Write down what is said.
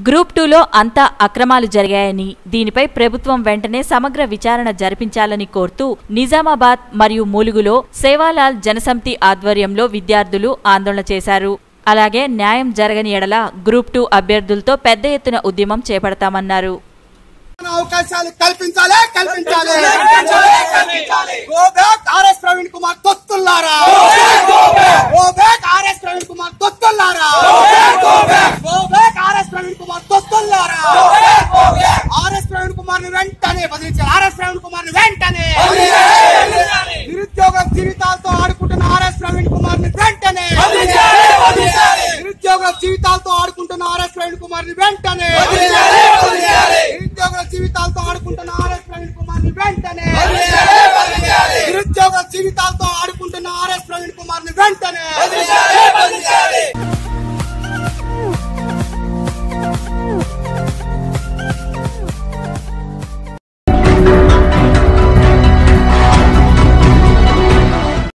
group టూలో అంతా అక్రమాలు జరిగాయని దీనిపై ప్రభుత్వం వెంటనే సమగ్ర విచారణ జరిపించాలని కోరుతూ నిజామాబాద్ మరియు ములుగులో సేవాలాల్ జనసమితి ఆధ్వర్యంలో విద్యార్థులు ఆందోళన చేశారు అలాగే న్యాయం జరగని ఎడల గ్రూప్ టూ అభ్యర్థులతో పెద్ద ఎత్తున ఉద్యమం చేపడతామన్నారు అవకాశాలు కల్పించాలి కల్పించాలి go back RS Praveen Kumar తొత్తుల్లారా గో